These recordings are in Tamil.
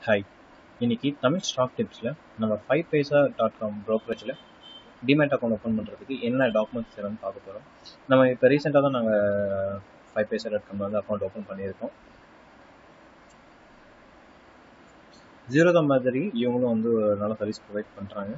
ஹாய் இன்னைக்கு தமிழ் ஸ்டாக் டிப்ஸில் நம்ம ஃபைவ் பைசா டாட் காம் ப்ரோக்கரேஜில் டிமேட் அக்கௌண்ட் ஓப்பன் பண்ணுறதுக்கு என்ன டாக்குமெண்ட்ஸ் வேணும்னு பார்க்க போகிறோம் நம்ம இப்போ ரீசெண்டாக தான் நாங்கள் ஃபைவ் பைசா டாட் காம் வந்து அக்கௌண்ட் ஓப்பன் பண்ணியிருக்கோம் ஜீரோ தான் மாதிரி இவங்களும் வந்து ஒரு நல்ல சர்வீஸ் ப்ரொவைட் பண்ணுறாங்க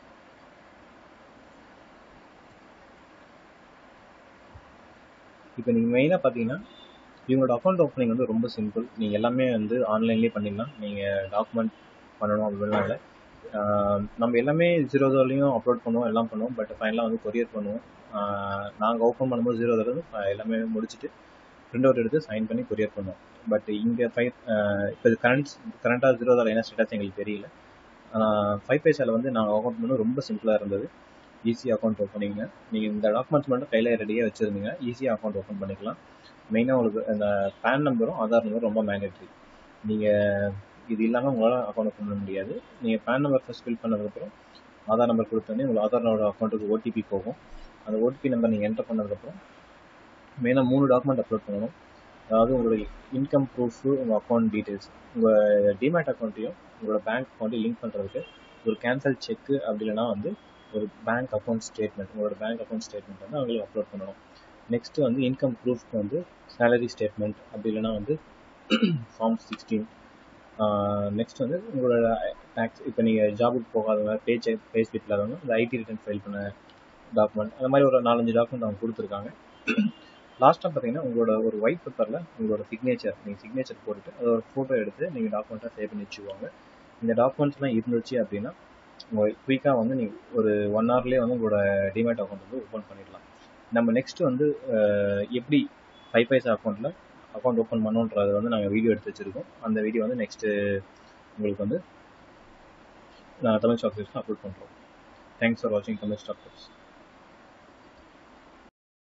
இப்போ நீங்கள் மெயினாக பார்த்தீங்கன்னா இவங்களோட அக்கௌண்ட் ஓப்பனிங் வந்து ரொம்ப சிம்பிள் நீங்கள் எல்லாமே வந்து ஆன்லைன்லேயே பண்ணிடலாம் நீங்கள் டாக்குமெண்ட் பண்ணணும் அப்படிலாம் இல்லை நம்ம எல்லாமே ஜீரோதோலையும் அப்லோட் பண்ணுவோம் எல்லாம் பண்ணுவோம் பட் ஃபைனலாக வந்து கொரியர் பண்ணுவோம் நாங்கள் ஓப்பன் பண்ணும்போது ஜீரோதில் வந்து எல்லாமே முடிச்சுட்டு பிரிண்ட் அவுட் எடுத்து சைன் பண்ணி கொரியர் பண்ணுவோம் பட் இங்கே ஃபைவ் இப்போ கரண்ட் கரண்ட்டாக ஜீரோதால் என்ன ஸ்டேட்டஸ் எங்களுக்கு தெரியல ஃபைவ் பைசாவில் வந்து நாங்கள் அக்கௌண்ட் பண்ண ரொம்ப சிம்பிளாக இருந்தது ஈஸி அக்கௌண்ட் ஓப்பனிங்க நீங்கள் இந்த டாக்குமெண்ட்ஸ் மட்டும் கையில் ரெடியாக வச்சுருந்தீங்க ஈஸியாக அக்கௌண்ட் ஓப்பன் பண்ணிக்கலாம் மெயினாக உங்களுக்கு இந்த பேன் நம்பரும் ஆதார் நம்பரும் ரொம்ப மேண்டட்ரி நீங்கள் இது இல்லாமல் உங்களால் அக்கௌண்ட் ஓப்பன் பண்ண முடியாது நீங்கள் பேன் நம்பர் ஃபஸ்ட் ஃபில் பண்ணதுக்கப்புறம் ஆதார் நம்பர் கொடுத்தோன்னே உங்கள் ஆதாரோட அக்கௌண்ட்டுக்கு ஓடிபி போகும் அந்த ஓடிபி நம்பர் நீங்கள் என்டர் பண்ணதுக்கப்புறம் மெயினாக மூணு டாக்குமெண்ட் அப்லோட் பண்ணணும் அதாவது உங்களுடைய இன்கம் ப்ரூஃபு உங்கள் அக்கௌண்ட் டீட்டெயில்ஸ் உங்கள் டிமேட் அக்கௌண்ட்டையும் உங்களோட பேங்க் அக்கௌண்ட்டையும் லிங்க் பண்ணுறதுக்கு ஒரு கேன்சல் செக்கு அப்படி இல்லைனா வந்து ஒரு பேங்க் அக்கௌண்ட் ஸ்டேட்மெண்ட் உங்களோட பேங்க் அக்கௌண்ட் ஸ்டேட்மெண்ட் வந்து அவங்களுக்கு அப்லோட் பண்ணணும் நெக்ஸ்ட்டு வந்து இன்கம் ப்ரூஃப்க்கு வந்து சேலரி ஸ்டேட்மெண்ட் அப்படி இல்லைனா வந்து ஃபார்ம் சிக்ஸ்டீன் நெக்ஸ்ட் வந்து உங்களோட டேக்ஸ் இப்போ நீங்கள் ஜாபுக்கு போகாதவங்க பே செக் பே ஸ்லிப் இல்லாதவங்க இந்த ஐடி ரிட்டர்ன் ஃபைல் பண்ண டாக்குமெண்ட் அந்த மாதிரி ஒரு நாலஞ்சு டாக்குமெண்ட் அவங்க கொடுத்துருக்காங்க லாஸ்ட்டாக பார்த்தீங்கன்னா உங்களோட ஒரு ஒயிட் பேப்பரில் உங்களோட சிக்னேச்சர் நீங்கள் சிக்னேச்சர் போட்டுட்டு அதை ஒரு ஃபோட்டோ எடுத்து நீங்கள் டாக்குமெண்ட்டாக சேவ் பண்ணி வச்சுக்குவாங்க இந்த டாக்குமெண்ட்ஸ்லாம் இருந்துச்சு அப்படின்னா உங்கள் குயிக்காக வந்து நீங்கள் ஒரு ஒன் ஹவர்லேயே வந்து உங்களோட டிமேட் அக்கௌண்ட் வந்து ஓப்பன் பண்ணிடலாம் நம்ம நெக்ஸ்ட் வந்து எப்படி ஃபைவ் பைசா அக்கௌண்ட்டில் அக்கௌண்ட் ஓப்பன் பண்ணோன்றது வந்து நாங்கள் வீடியோ எடுத்து வச்சுருக்கோம் அந்த வீடியோ வந்து நெக்ஸ்ட்டு உங்களுக்கு வந்து நான் தமிழ் ஸ்டாக் டிப்ஸ் அப்லோட் பண்ணுறோம் தேங்க்ஸ் ஃபார் வாட்சிங் தமிழ் ஸ்டாக் டிப்ஸ்